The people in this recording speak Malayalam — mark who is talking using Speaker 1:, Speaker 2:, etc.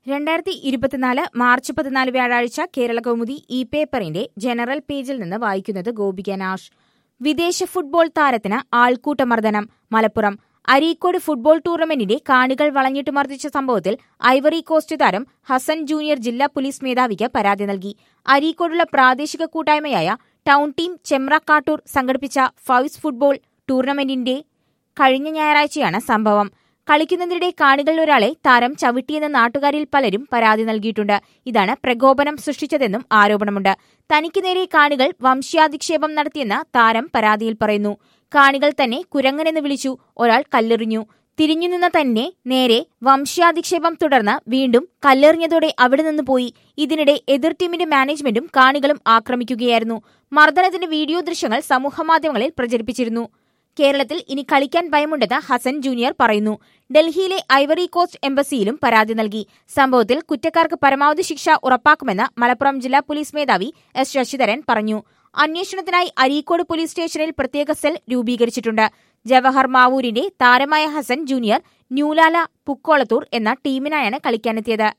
Speaker 1: രണ്ടായിരത്തി ഇരുപത്തിനാല് മാർച്ച് പതിനാല് വ്യാഴാഴ്ച കേരള കൗമുദി ഇ പേപ്പറിന്റെ ജനറൽ പേജിൽ നിന്ന് വായിക്കുന്നത് ഗോപിക നാഷ് വിദേശ ഫുട്ബോൾ താരത്തിന് ആൾക്കൂട്ടമർദ്ദനം മലപ്പുറം അരീക്കോട് ഫുട്ബോൾ ടൂർണമെന്റിന്റെ കാണികൾ വളഞ്ഞിട്ട് മർദ്ദിച്ച സംഭവത്തിൽ ഐവറി കോസ്റ്റ് താരം ഹസൻ ജൂനിയർ ജില്ലാ പോലീസ് മേധാവിക്ക് പരാതി നൽകി അരീക്കോടുള്ള പ്രാദേശിക കൂട്ടായ്മയായ ടൗൺ ടീം ചെമ്രക്കാട്ടൂർ സംഘടിപ്പിച്ച ഫൗസ് ഫുട്ബോൾ ടൂർണമെന്റിന്റെ കഴിഞ്ഞ ഞായറാഴ്ചയാണ് സംഭവം കളിക്കുന്നതിനിടെ കാണികളിൽ ഒരാളെ താരം ചവിട്ടിയെന്ന് നാട്ടുകാരിൽ പലരും പരാതി നൽകിയിട്ടുണ്ട് ഇതാണ് പ്രകോപനം സൃഷ്ടിച്ചതെന്നും ആരോപണമുണ്ട് തനിക്ക് നേരെ കാണികൾ വംശീയാധിക്ഷേപം നടത്തിയെന്ന് താരം പരാതിയിൽ പറയുന്നു കാണികൾ തന്നെ കുരങ്ങനെന്ന് വിളിച്ചു ഒരാൾ കല്ലെറിഞ്ഞു തിരിഞ്ഞു നിന്ന തന്നെ നേരെ വംശീയാധിക്ഷേപം തുടർന്ന് വീണ്ടും കല്ലെറിഞ്ഞതോടെ അവിടെ നിന്ന് പോയി ഇതിനിടെ എതിർ ടീമിന്റെ മാനേജ്മെന്റും കാണികളും ആക്രമിക്കുകയായിരുന്നു മർദ്ദനത്തിന്റെ വീഡിയോ ദൃശ്യങ്ങൾ സമൂഹമാധ്യമങ്ങളിൽ പ്രചരിപ്പിച്ചിരുന്നു കേരളത്തിൽ ഇനി കളിക്കാൻ ഭയമുണ്ടെന്ന് ഹസൻ ജൂനിയർ പറയുന്നു ഡൽഹിയിലെ ഐവറി കോസ്റ്റ് എംബസിയിലും പരാതി നൽകി സംഭവത്തിൽ കുറ്റക്കാർക്ക് പരമാവധി ശിക്ഷ ഉറപ്പാക്കുമെന്ന് മലപ്പുറം ജില്ലാ പോലീസ് മേധാവി എസ് ശശിധരൻ പറഞ്ഞു അന്വേഷണത്തിനായി അരീക്കോട് പോലീസ് സ്റ്റേഷനിൽ പ്രത്യേക സെൽ രൂപീകരിച്ചിട്ടുണ്ട് ജവഹർ മാവൂരിന്റെ താരമായ ഹസൻ ജൂനിയർ ന്യൂലാല പുക്കോളത്തൂർ എന്ന ടീമിനായാണ് കളിക്കാനെത്തിയത്